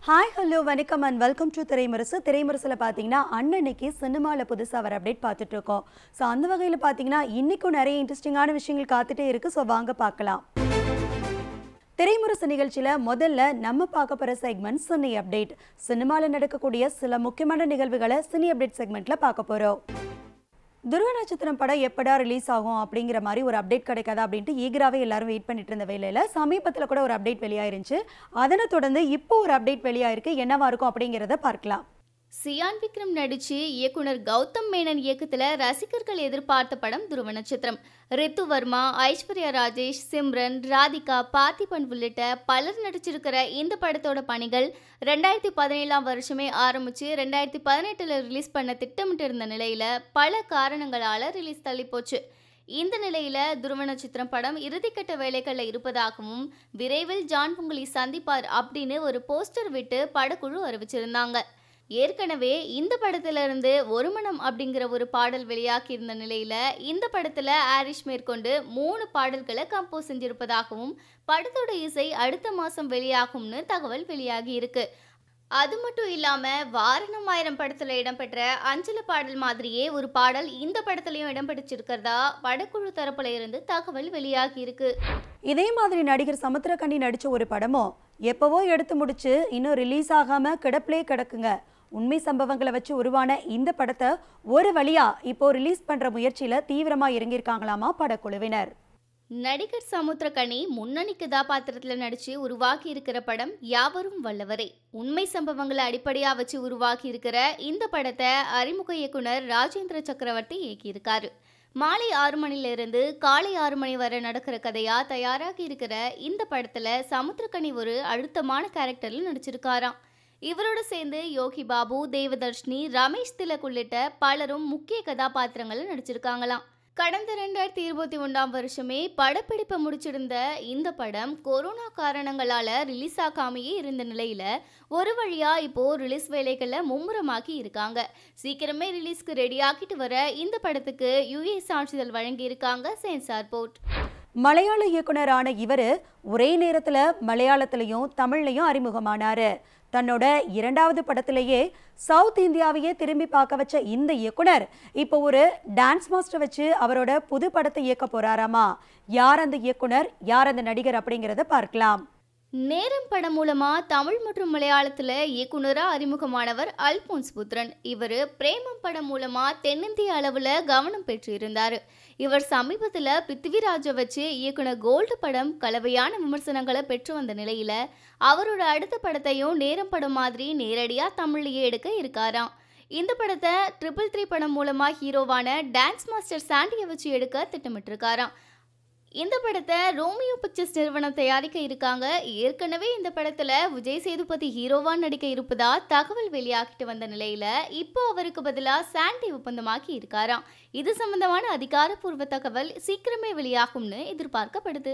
hi hello வணக்கம் and welcome to Thiraimurasu திரைமுரசில் பார்த்தீங்கன்னா அன்னன்னைக்கு சினிமாவில் புதுசாக வர அப்டேட் பார்த்துட்டு இருக்கோம் ஸோ அந்த வகையில் பார்த்தீங்கன்னா இன்றைக்கும் நிறைய இன்ட்ரெஸ்டிங்கான விஷயங்கள் காத்துட்டே இருக்குது ஸோ வாங்க பார்க்கலாம் திரைமுரசு நிகழ்ச்சியில் முதல்ல நம்ம பார்க்க போகிற செக்மெண்ட் சினி அப்டேட் சினிமாவில் நடக்கக்கூடிய சில முக்கியமான நிகழ்வுகளை சினி அப்டேட் செக்மெண்ட்டில் பார்க்க போகிறோம் துருவ நட்சத்திரம் படம் எப்படா ரிலீஸ் ஆகும் அப்படிங்கிற மாதிரி ஒரு அப்டேட் கிடைக்காதா அப்படின்ட்டு ஈகராகவே எல்லாரும் வெயிட் பண்ணிட்டு இருந்த வேலையில் சமீபத்தில் கூட ஒரு அப்டேட் வெளியாயிருந்துச்சு அதனை தொடர்ந்து இப்போ ஒரு அப்டேட் வெளியாயிருக்கு என்னவா இருக்கும் அப்படிங்கிறத பார்க்கலாம் சியான் விக்ரம் நடிச்சு இயக்குனர் கௌதம் மேனன் இயக்கத்துல ரசிகர்கள் எதிர்பார்த்த படம் துருவ நட்சத்திரம் ரித்து வர்மா ஐஸ்வர்யா ராஜேஷ் சிம்ரன் ராதிகா பார்த்திபன் உள்ளிட்ட பலர் நடிச்சிருக்கிற இந்த படத்தோட பணிகள் ரெண்டாயிரத்தி பதினேழாம் வருஷமே ஆரம்பிச்சு ரெண்டாயிரத்தி பதினெட்டுல ரிலீஸ் பண்ண திட்டமிட்டு இருந்த நிலையில பல காரணங்களால ரிலீஸ் தள்ளி போச்சு இந்த நிலையில துருவ நட்சத்திரம் படம் இறுதிக்கட்ட வேலைகளில் இருப்பதாகவும் விரைவில் ஜான் புங்குலி சந்திப்பார் அப்படின்னு ஒரு போஸ்டர் விட்டு படக்குழு அறிவிச்சிருந்தாங்க ஏற்கனவே இந்த படத்துல இருந்து ஒரு மனம் அப்படிங்கிற ஒரு பாடல் வெளியாகி இருந்த நிலையில இந்த படத்துல ஆரிஷ் மேற்கொண்டு மூணு பாடல்களை கம்போஸ் செஞ்சிருப்பதாகவும் படத்தோட இசை அடுத்த மாசம் வெளியாகும்னு தகவல் வெளியாகி இருக்கு அது மட்டும் இல்லாம வாரணம் ஆயிரம் படத்துல இடம்பெற்ற அஞ்சல பாடல் மாதிரியே ஒரு பாடல் இந்த படத்துலயும் இடம்பெற்றிருக்கிறதா படக்குழு தரப்புல இருந்து தகவல் வெளியாகி இருக்கு இதே மாதிரி நடிகர் சமுத்திரகனி நடித்த ஒரு படமும் எப்போவோ எடுத்து முடிச்சு இன்னும் ரிலீஸ் ஆகாமல் கிடப்பிலே கிடக்குங்க உண்மை சம்பவங்களை வச்சு உருவான இந்த படத்தை ஒரு வழியா இப்போ ரிலீஸ் பண்ற முயற்சியில தீவிரமா இறங்கியிருக்காங்களாமா படக்குழுவினர் நடிகர் சமுத்திரகனி முன்னணி கதாபாத்திரத்தில் நடிச்சு உருவாக்கி இருக்கிற படம் யாவரும் வல்லவரே உண்மை சம்பவங்களை அடிப்படையா வச்சு உருவாக்கி இருக்கிற இந்த படத்தை அறிமுக இயக்குனர் ராஜேந்திர சக்கரவர்த்தி இயக்கியிருக்காரு மாலை ஆறு மணிலிருந்து காலை ஆறு மணி வரை நடக்கிற கதையா தயாராகி இருக்கிற இந்த படத்துல சமுத்திரகனி ஒரு அழுத்தமான கேரக்டர்ல நடிச்சிருக்காராம் இவரோட சேர்ந்து யோகி பாபு தேவதர்ஷினி ரமேஷ் திலக் உள்ளிட்ட பலரும் முக்கிய கதாபாத்திரங்களில் நடிச்சிருக்காங்களாம் கடந்த ரெண்டாயிரத்தி இருபத்தி ஒன்றாம் வருஷமே படப்பிடிப்பை முடிச்சிருந்த இந்த படம் கொரோனா காரணங்களால ரிலீஸ் ஆகாமையே இருந்த நிலையில ஒரு வழியா இப்போ ரிலீஸ் வேலைகளை மும்முரமாக்கி இருக்காங்க சீக்கிரமே ரிலீஸ்க்கு ரெடி ஆக்கிட்டு வர இந்த படத்துக்கு யுஏ சான்றிதழ் வழங்கி இருக்காங்க சென்சார் போர்ட் மலையாள இயக்குனரான இவர் ஒரே நேரத்தில் மலையாளத்திலையும் தமிழ்லையும் அறிமுகமானாரு தன்னோட இரண்டாவது படத்திலேயே சவுத் இந்தியாவையே திரும்பி பார்க்க வச்ச இந்த இயக்குனர் இப்போ ஒரு டான்ஸ் மாஸ்டர் வச்சு அவரோட புது படத்தை இயக்க போறாராமா யார் அந்த இயக்குனர் யார் அந்த நடிகர் அப்படிங்கிறத பார்க்கலாம் நேரம் படம் மூலமா தமிழ் மற்றும் மலையாளத்துல இயக்குனரா அறிமுகமானவர் அல்போன்ஸ் புத்ரன் இவர் பிரேமம் படம் மூலமா தென்னிந்திய அளவுல கவனம் பெற்று இருந்தாரு இவர் சமீபத்துல பிருத்திவிராஜை வச்சு இயக்குனர் கோல்டு படம் கலவையான விமர்சனங்களை பெற்று வந்த நிலையில அவரோட அடுத்த படத்தையும் நேரம் படம் மாதிரி நேரடியா தமிழ்லயே எடுக்க இருக்காராம் இந்த படத்தை ட்ரிபிள் த்ரீ படம் மூலமா ஹீரோவான டான்ஸ் மாஸ்டர் சாண்டியை வச்சு எடுக்க திட்டமிட்டிருக்காராம் இந்த படத்தை ரோமியோ பிக்சர்ஸ் நிறுவனம் தயாரிக்க இருக்காங்க ஏற்கனவே இந்த படத்துல விஜய் சேதுபதி ஹீரோவா நடிக்க இருப்பதா தகவல் வெளியாகிட்டு வந்த நிலையில இப்போ அவருக்கு பதிலா சாண்டி ஒப்பந்தமாக்கி இருக்காராம் இது சம்பந்தமான அதிகாரப்பூர்வ தகவல் சீக்கிரமே வெளியாகும்னு எதிர்பார்க்கப்படுது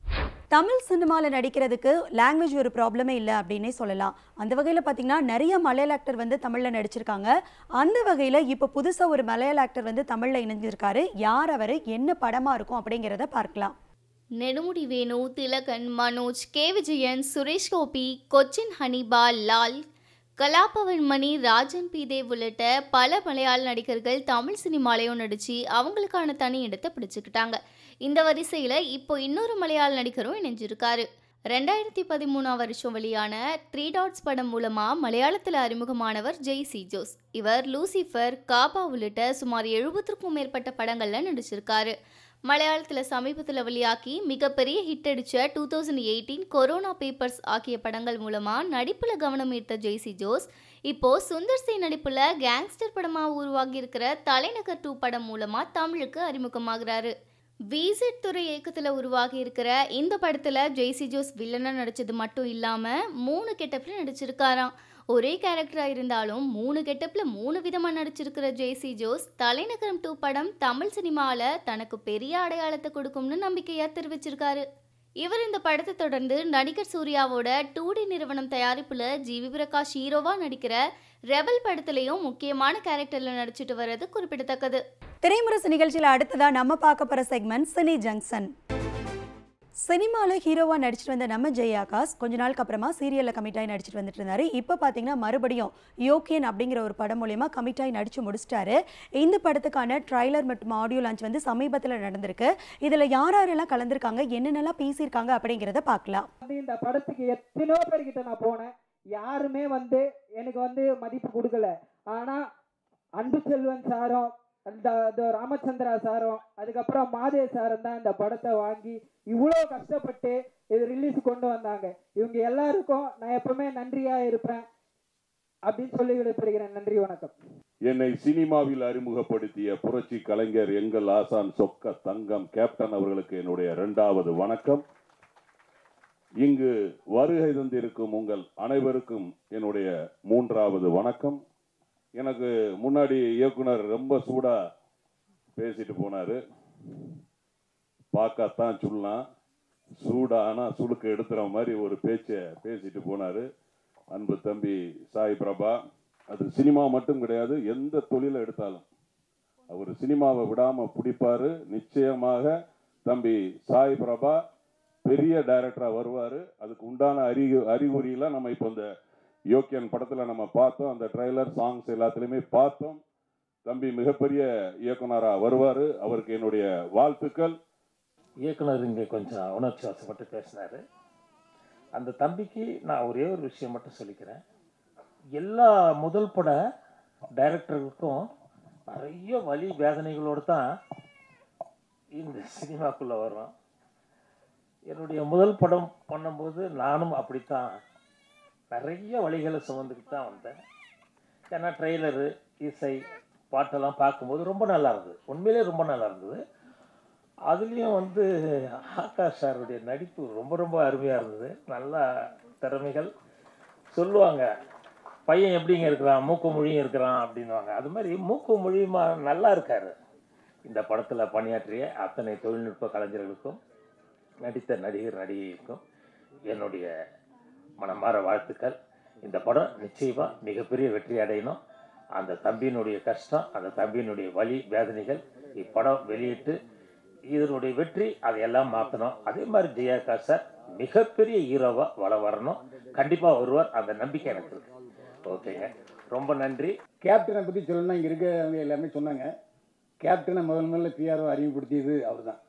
தமிழ் சினிமாவில் நடிக்கிறதுக்கு லாங்குவேஜ் ஒரு ப்ராப்ளமே இல்லை அப்படின்னே சொல்லலாம் அந்த வகையில் பார்த்தீங்கன்னா நிறைய மலையாள ஆக்டர் வந்து தமிழில் நடிச்சிருக்காங்க அந்த வகையில் இப்போ புதுசாக ஒரு மலையாள ஆக்டர் வந்து தமிழில் இணைஞ்சிருக்காரு யார் அவர் என்ன படமாக இருக்கும் அப்படிங்கிறத பார்க்கலாம் நெடுமுடி வேணு திலகன் மனோஜ் கே விஜயன் சுரேஷ் கோபி கொச்சின் ஹனிபா லால் கலாபவன் மணி ராஜன் பி தேவ் உள்ளிட்ட பல மலையாள நடிகர்கள் தமிழ் சினிமாலையும் நடிச்சு அவங்களுக்கான தனி இடத்தை பிடிச்சுக்கிட்டாங்க இந்த வரிசையில் இப்போ இன்னொரு மலையாள நடிகரும் இணைஞ்சிருக்காரு ரெண்டாயிரத்தி பதிமூணாம் வருஷம் வெளியான த்ரீ டாட்ஸ் படம் மூலமா மலையாளத்தில் அறிமுகமானவர் ஜெய் சி ஜோஸ் இவர் லூசிஃபர் காபா உள்ளிட்ட சுமார் எழுபத்திற்கும் மேற்பட்ட படங்கள்ல நடிச்சிருக்காரு மலையாளத்தில் சமீபத்தில் வெளியாக்கி மிகப்பெரிய ஹிட் அடித்த two thousand eighteen Corona papers ஆகிய படங்கள் மூலமாக நடிப்பில் கவனம் ஈர்த்த ஜெய்சி ஜோஸ் இப்போ சுந்தர் சி நடிப்பில் கேங்ஸ்டர் படமாக உருவாகி இருக்கிற தலைநகர் டூ படம் மூலமாக தமிழுக்கு அறிமுகமாகிறாரு விசிட் துறை இயக்கத்தில் உருவாகி இருக்கிற இந்த படத்தில் ஜெய்சி ஜோஸ் வில்லனாக நடித்தது மட்டும் இல்லாமல் மூணு கெட்டப்பில் நடிச்சிருக்காராம் ஒரே கேரக்டராக இருந்தாலும் மூணு கெட்டப்பில் மூணு விதமாக நடிச்சிருக்கிற ஜெய்சி ஜோஸ் தலைநகரம் டூ படம் தமிழ் சினிமாவில் தனக்கு பெரிய அடையாளத்தை கொடுக்கும்னு நம்பிக்கையாக தெரிவிச்சிருக்காரு இவர் இந்த படத்தை தொடர்ந்து நடிகர் சூர்யாவோட டூ டி நிறுவனம் தயாரிப்பில் ஜிவி பிரகாஷ் ஹீரோவாக நடிக்கிற ரெபல் படத்துலையும் முக்கியமான கேரக்டரில் நடிச்சிட்டு வர்றது குறிப்பிடத்தக்கது திரைமுரசு நிகழ்ச்சியில் அடுத்ததா நம்ம பார்க்க போகிற செக்மெண்ட் சினி ஜங்ஷன் சினிமாவில் ஹீரோவாக நடிச்சிட்டு வந்த நம்ம ஜெயாகாஸ் கொஞ்ச நாளுக்கு அப்புறமா சீரியலில் கமிட் ஆகி நடிச்சிட்டு வந்துட்டு இருந்தாரு இப்போ பார்த்தீங்கன்னா மறுபடியும் யோக்கியன் அப்படிங்கிற ஒரு படம் மூலியமா கமிட் ஆகி நடிச்சு முடிச்சிட்டாரு இந்த படத்துக்கான ட்ரைலர் மற்றும் ஆடியோ லான்ச் வந்து சமீபத்தில் நடந்திருக்கு இதில் யார் யாரெல்லாம் கலந்துருக்காங்க என்னென்னலாம் பேசியிருக்காங்க அப்படிங்கிறத பார்க்கலாம் வந்து இந்த படத்துக்கு எத்தனையோ பேர்கிட்ட நான் போனேன் யாருமே வந்து எனக்கு வந்து மதிப்பு கொடுக்கல ஆனா அன்பு செல்வன் சாரும் அந்த இந்த ராமச்சந்திரா சாரும் அதுக்கப்புறம் மாதேவ் சாரும் தான் இந்த படத்தை வாங்கி இவ்வளோ கஷ்டப்பட்டு இது ரிலீஸ் கொண்டு வந்தாங்க இவங்க எல்லாருக்கும் நான் எப்பவுமே நன்றியா இருப்பேன் அப்படின்னு சொல்லி விடைபெறுகிறேன் நன்றி வணக்கம் என்னை சினிமாவில் அறிமுகப்படுத்திய புரட்சி கலைஞர் எங்கள் ஆசான் சொக்க தங்கம் கேப்டன் அவர்களுக்கு என்னுடைய இரண்டாவது வணக்கம் இங்கு வருகை தந்திருக்கும் உங்கள் அனைவருக்கும் என்னுடைய மூன்றாவது வணக்கம் எனக்கு முன்னாடி இயக்குனர் ரொம்ப சூடா பேசிட்டு போனாரு பார்க்கத்தான் சொல்லலாம் சூடா ஆனா சுளுக்கு எடுத்துற மாதிரி ஒரு பேச்சை பேசிட்டு போனாரு அன்பு தம்பி சாய் பிரபா அது சினிமா மட்டும் கிடையாது எந்த தொழிலை எடுத்தாலும் அவர் சினிமாவை விடாம பிடிப்பாரு நிச்சயமாக தம்பி சாய் பிரபா பெரிய டைரக்டரா வருவாரு அதுக்கு உண்டான அறிகு அறிகுறியெல்லாம் நம்ம இப்போ இந்த யோக்கியன் படத்துல நம்ம பார்த்தோம் அந்த ட்ரைலர் சாங்ஸ் எல்லாத்துலயுமே பார்த்தோம் தம்பி மிகப்பெரிய இயக்குனரா வருவாரு அவருக்கு என்னுடைய வாழ்த்துக்கள் இயக்குனர் இங்கே கொஞ்சம் உணர்ச்சி வசப்பட்டு பேசினார் அந்த தம்பிக்கு நான் ஒரே ஒரு விஷயம் மட்டும் சொல்லிக்கிறேன் எல்லா முதல் பட டைரக்டர்களுக்கும் நிறைய வலி வேதனைகளோடு தான் இந்த சினிமாக்குள்ளே வரும் என்னுடைய முதல் படம் பண்ணும்போது நானும் அப்படித்தான் நிறைய வழிகளை சுமந்துக்கிட்டு தான் வந்தேன் ஏன்னா ட்ரெய்லரு இசை பாட்டெல்லாம் பார்க்கும்போது ரொம்ப நல்லா இருந்தது உண்மையிலே ரொம்ப நல்லா இருந்தது அதுலேயும் வந்து ஆகாஷ் சாருடைய நடிப்பு ரொம்ப ரொம்ப அருமையாக இருந்தது நல்லா திறமைகள் சொல்லுவாங்க பையன் எப்படிங்க இருக்கிறான் மூக்கு மொழியும் இருக்கிறான் அப்படின்வாங்க அது மாதிரி மூக்கு மொழியுமா நல்லா இருக்காரு இந்த படத்தில் பணியாற்றிய அத்தனை தொழில்நுட்ப கலைஞர்களுக்கும் நடித்த நடிகர் நடிகைக்கும் என்னுடைய மனமார வாழ்த்துக்கள் இந்த படம் நிச்சயமாக மிகப்பெரிய வெற்றி அடையணும் அந்த தம்பியினுடைய கஷ்டம் அந்த தம்பியினுடைய வலி வேதனைகள் இப்படம் வெளியிட்டு இதனுடைய வெற்றி அதையெல்லாம் மாற்றணும் அதே மாதிரி ஜெயாக்கா சார் மிகப்பெரிய ஹீரோவாக வள வரணும் கண்டிப்பாக வருவார் அந்த நம்பிக்கை எனக்கு இருக்கு ஓகேங்க ரொம்ப நன்றி கேப்டனை பற்றி சொல்லணும்னா இங்கே இருக்கிறவங்க எல்லாமே சொன்னாங்க கேப்டனை முதல் முதல்ல பிஆர்ஓ அறிமுகப்படுத்தியது அவர் தான்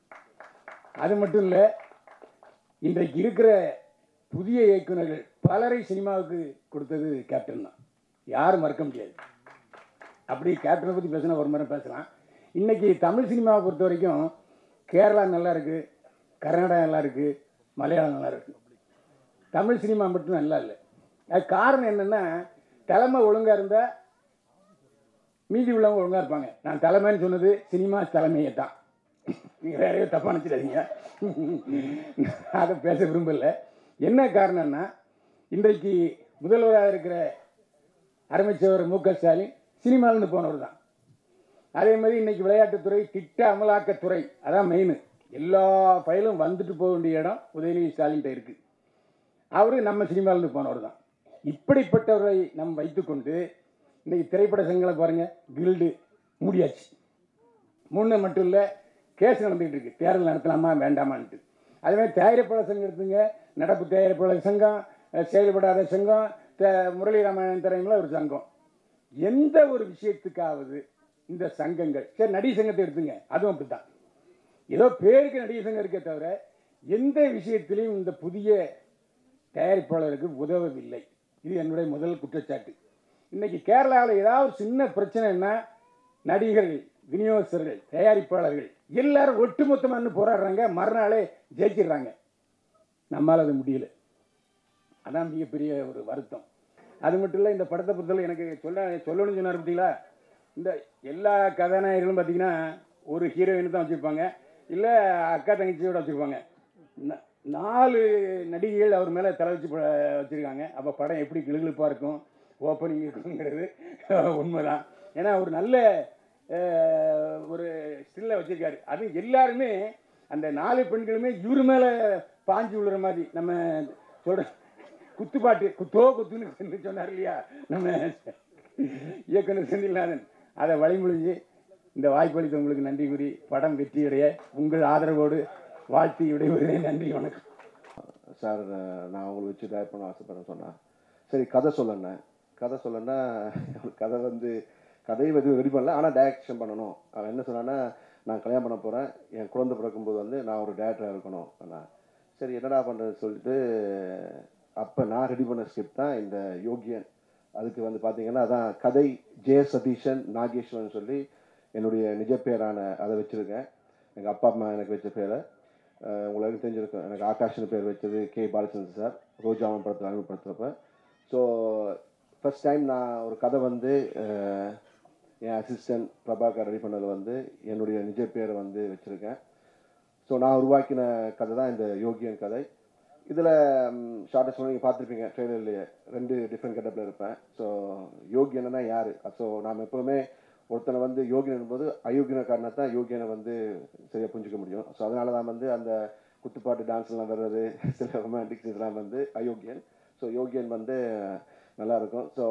அது மட்டும் இல்லை இன்றைக்கு இருக்கிற புதிய இயக்குனர்கள் பலரை சினிமாவுக்கு கொடுத்தது கேப்டன் தான் யாரும் மறக்க முடியாது அப்படி கேப்டனை பற்றி பேசினா ஒரு முறை பேசலாம் இன்னைக்கு தமிழ் சினிமாவை பொறுத்த வரைக்கும் கேரளா நல்லா இருக்குது கர்நாடகா நல்லா இருக்குது மலையாளம் நல்லா இருக்குது தமிழ் சினிமா மட்டும் நல்லா இல்லை அது காரணம் என்னென்னா தலைமை ஒழுங்காக இருந்தால் மீதி உள்ளவங்க ஒழுங்காக இருப்பாங்க நான் தலைமைன்னு சொன்னது சினிமா தலைமையை தான் நீங்கள் வேறையோ தப்பாக நினச்சிடாதீங்க அதை பேச விரும்பல என்ன காரணம்னா இன்றைக்கு முதல்வராக இருக்கிற அருமைச்சவர் மு க ஸ்டாலின் சினிமாவிலேருந்து போனவர் தான் அதே மாதிரி இன்னைக்கு விளையாட்டுத்துறை திட்ட அமலாக்கத்துறை அதான் மெயின் எல்லா ஃபைலும் வந்துட்டு போக வேண்டிய இடம் உதயநிதி ஸ்டாலின்கிட்ட இருக்குது அவர் நம்ம சினிமாவிலேருந்து போனவர் தான் இப்படிப்பட்டவரை நம் வைத்துக்கொண்டு இன்னைக்கு திரைப்பட சங்கங்களை பாருங்கள் கில்டு மூடியாச்சு முன்ன மட்டும் இல்லை கேஸ் நடந்துகிட்டு இருக்கு தேர்தல் நடத்தலாமா வேண்டாமான்ட்டு அதே மாதிரி தயாரிப்பாளர் சங்கம் எடுத்துங்க நடப்பு தயாரிப்பாளர் சங்கம் அஹ் செயல்படாத சங்கம் த- முரளி ராமாயணன் தலைமையில் ஒரு சங்கம் எந்த ஒரு விஷயத்துக்காவது இந்த சங்கங்கள் சரி நடிகை சங்கத்தை எடுத்துங்க அதுவும் அப்படித்தான் ஏதோ பேருக்கு நடிகை சங்கம் இருக்கே தவிர எந்த விஷயத்திலையும் இந்த புதிய தயாரிப்பாளருக்கு உதவவில்லை இது என்னுடைய முதல் குற்றச்சாட்டு இன்னைக்கு கேரளாவில் ஏதாவது ஒரு சின்ன பிரச்சனைன்னா நடிகர்கள் விநியோகஸ்தர்கள் தயாரிப்பாளர்கள் எல்லாரும் ஒட்டுமொத்தமாக போராடுறாங்க மறுநாளே ஜெயிச்சிடுறாங்க நம்மால் அது முடியல அதான் மிகப்பெரிய ஒரு வருத்தம் அது மட்டும் இல்லை இந்த படத்தை பொறுத்தவரை எனக்கு சொல்ல சொல்லணும்னு சொன்னார் பார்த்தீங்களா இந்த எல்லா கதாநாயகர்களும் பார்த்தீங்கன்னா ஒரு ஹீரோயின் தான் வச்சுருப்பாங்க இல்லை அக்கா தங்கச்சியோட வச்சுருப்பாங்க நாலு நடிகைகள் அவர் மேலே தலை வச்சு ப- வச்சிருக்காங்க அப்போ படம் எப்படி கிளுகிழுப்பாக இருக்கும் ஓப்பனிங் இருக்குங்கிறது உண்மைதான் ஏன்னா ஒரு நல்ல அஹ், ஒரு ஸ்டில்லை வச்சிருக்காரு அது எல்லாருமே அந்த நாலு பெண்களுமே இவர் மேலே பாஞ்சு விழுற மாதிரி நம்ம சொல்ற குத்துப்பாட்டு குத்தோ குத்துன்னு சொன்னார் இல்லையா நம்ம இயக்குனர் செந்தில்நாதன் அதை வழிமொழிஞ்சு இந்த வாய்ப்பளித்த உங்களுக்கு நன்றி கூறி படம் வெற்றியடைய உங்கள் ஆதரவோடு வாழ்த்தி விடைபெறுகிறேன் நன்றி வணக்கம் சார் நான் உங்களை வச்சு டைரக்ட் பண்ண ஆசைப்படுறேன் சொன்னேன் சரி கதை சொல்லண்ணே கதை சொல்லன்னா கதை வந்து கதையை எதுவும் ரெடி பண்ணல ஆனால் டைரக்ஷன் பண்ணணும் அவன் என்ன சொன்னான்னா நான் கல்யாணம் பண்ண போகிறேன் என் குழந்தை பிறக்கும்போது வந்து நான் ஒரு டேரக்டராக இருக்கணும் நான் சரி என்னடா பண்ணுறது சொல்லிட்டு அப்போ நான் ரெடி பண்ண ஸ்கிரிப்ட் தான் இந்த யோகியன் அதுக்கு வந்து பார்த்தீங்கன்னா அதான் கதை ஜெய சதீஷன் நாகேஸ்வரன் சொல்லி என்னுடைய நிஜ பேரான அதை வச்சுருக்கேன் எங்கள் அப்பா அம்மா எனக்கு வச்ச பேரை அஹ் உங்களுக்கு தெரிஞ்சிருக்கும் எனக்கு ஆகாஷ்னு பேர் வச்சது கே பாலச்சந்திரன் சார் ரோஜாவன் படத்தில் அறிமுகப்படுத்துகிறப்ப ஸோ ஃபர்ஸ்ட் டைம் நான் ஒரு கதை வந்து அஹ், என் அசிஸ்டன்ட் பிரபாகர் ரெடி பண்ணதில் வந்து என்னுடைய நிஜ பேரை வந்து வச்சுருக்கேன் ஸோ நான் உருவாக்கின கதை தான் இந்த யோகியன் கதை இதில் ஷார்ட்டஸ்ட் பண்ணி நீங்கள் பார்த்துருப்பீங்க ட்ரெய்லர்லேயே ரெண்டு டிஃப்ரெண்ட் கெட்டப்பில் இருப்பேன் ஸோ யோகியனா யார் ஸோ நாம் எப்போவுமே ஒருத்தனை வந்து யோகியன் என்பது அயோக்கியன காரணத்தான் யோகியனை வந்து சரியாக புரிஞ்சுக்க முடியும் ஸோ அதனால தான் வந்து அந்த குத்துப்பாட்டு டான்ஸ்லாம் வர்றது சில ரொமான்டிக்ஸ் இதெல்லாம் வந்து அயோக்கியன் ஸோ யோகியன் வந்து நல்லா இருக்கும் ஸோ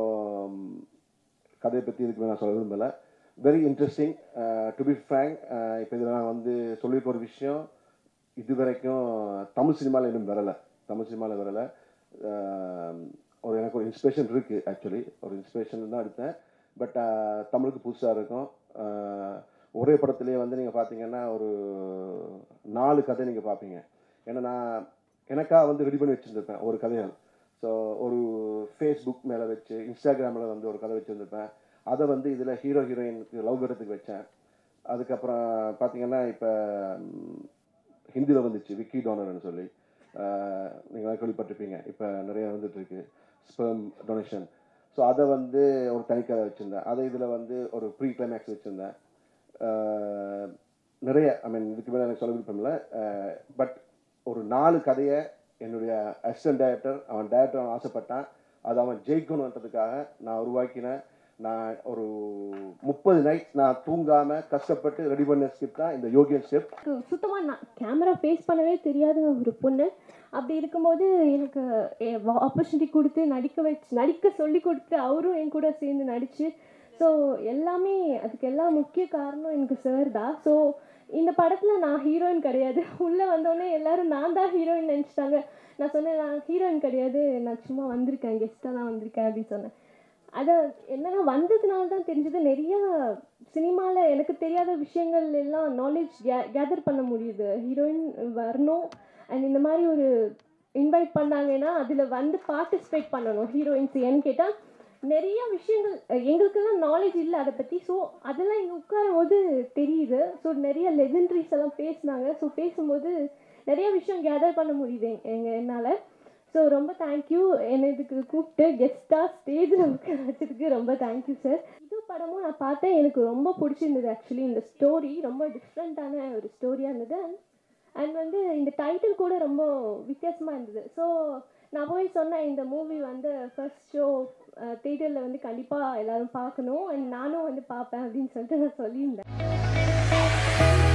கதையை பற்றி இதுக்கு நான் சொல்ல விரும்பலை very interesting to be frank இப்போ இதில் நான் வந்து சொல்லியிருக்க ஒரு விஷயம் இது வரைக்கும் தமிழ் சினிமாவில் இன்னும் வரலை தமிழ் சினிமாவில் வரலை அஹ், ஒரு எனக்கு ஒரு இன்ஸ்பிரேஷன் இருக்குது ஆக்சுவலி ஒரு இன்ஸ்பிரேஷன் தான் எடுத்தேன் பட் தமிழுக்கு புதுசாக இருக்கும் அஹ், ஒரே படத்துலேயே வந்து நீங்கள் பார்த்தீங்கன்னா ஒரு நாலு கதை நீங்கள் பார்ப்பீங்க ஏன்னா நான் எனக்காக வந்து ரெடி பண்ணி வச்சுருந்துருப்பேன் ஒரு கதைகள் ஸோ ஒரு ஃபேஸ்புக் மேலே வச்சு இன்ஸ்டாகிராமில் வந்து ஒரு கதை வச்சுருந்துருப்பேன் அதை வந்து இதில் ஹீரோ ஹீரோயினுக்கு லவ் கட்டத்துக்கு வச்சேன் அதுக்கப்புறம் பார்த்தீங்கன்னா இப்போ ஹிந்தியில் வந்துச்சு விக்கி டோனர்னு சொல்லி நீங்கள் கேள்விப்பட்டிருப்பீங்க இப்போ நிறைய வந்துட்டு இருக்கு ஸ்பெர்ம் டொனேஷன் ஸோ அதை வந்து ஒரு தனிக்கதை வச்சுருந்தேன் அதை இதில் வந்து ஒரு ப்ரீ கிளைமேக்ஸ் வச்சுருந்தேன் அஹ், நிறைய ஐ மீன் இதுக்கு மேலே எனக்கு சொல்ல விருப்பம் இல்லை பட் ஒரு நாலு கதையை என்னுடைய அசிஸ்டன்ட் டைரக்டர் அவன் டைரக்டர் அவன் ஆசைப்பட்டான் அது அவன் ஜெயிக்கணுன்றதுக்காக நான் உருவாக்கின நான் ஒரு முப்பது நைட் நான் தூங்காம கஷ்டப்பட்டு ரெடி பண்ண ஸ்கிரிப்ட் தான் இந்த யோகியன் ஸ்கிரிப்ட் எனக்கு சுத்தமாக நான் கேமரா ஃபேஸ் பண்ணவே தெரியாத ஒரு பொண்ணு அப்படி இருக்கும்போது எனக்கு ஆப்பர்ச்சுனிட்டி கொடுத்து நடிக்க வச்சு நடிக்க சொல்லி கொடுத்து அவரும் என் கூட சேர்ந்து நடிச்சு ஸோ எல்லாமே அதுக்கு எல்லாம் முக்கிய காரணம் எனக்கு சார் தான் ஸோ இந்த படத்தில் நான் ஹீரோயின் கிடையாது உள்ளே வந்தோடனே எல்லாரும் நான் தான் ஹீரோயின் நினச்சிட்டாங்க நான் சொன்னேன் நான் ஹீரோயின் கிடையாது நான் சும்மா வந்திருக்கேன் கெஸ்ட்டாக தான் வந்திருக்கேன் அப்படின்னு சொன்னேன் அதை என்னன்னா வந்ததுனால தான் தெரிஞ்சது நிறைய சினிமாவில் எனக்கு தெரியாத விஷயங்கள் எல்லாம் நாலேஜ் கேதர் பண்ண முடியுது ஹீரோயின் வரணும் அண்ட் இந்த மாதிரி ஒரு இன்வைட் பண்ணாங்கன்னா அதில் வந்து பார்ட்டிசிபேட் பண்ணணும் ஹீரோயின்ஸ் ஏன்னு கேட்டால் நிறைய விஷயங்கள் அஹ், எங்களுக்கெல்லாம் நாலேஜ் இல்லை அதை பற்றி ஸோ அதெல்லாம் இங்கே உட்காரும் போது தெரியுது ஸோ நிறைய லெஜெண்டரிஸ் எல்லாம் பேசினாங்க ஸோ பேசும்போது நிறைய விஷயம் கேதர் பண்ண முடியுது எங்கள் என்னால் ஸோ ரொம்ப தேங்க்யூ என்னை இதுக்கு கூப்பிட்டு கெஸ்ட்டாக ஸ்டேஜில் உட்கார வச்சதுக்கு ரொம்ப தேங்க்யூ சார் இது படமும் நான் பார்த்தேன் எனக்கு ரொம்ப பிடிச்சிருந்தது ஆக்சுவலி இந்த ஸ்டோரி ரொம்ப டிஃப்ரெண்ட்டான ஒரு ஸ்டோரியாக இருந்தது அண்ட் வந்து இந்த டைட்டில் கூட ரொம்ப வித்தியாசமாக இருந்தது ஸோ நான் போய் சொன்னேன் இந்த மூவி வந்து ஃபர்ஸ்ட் ஷோ தேட்டரில் வந்து கண்டிப்பாக எல்லாரும் பார்க்கணும் அண்ட் நானும் வந்து பார்ப்பேன் அப்படின்னு சொல்லிட்டு நான் சொல்லியிருந்தேன்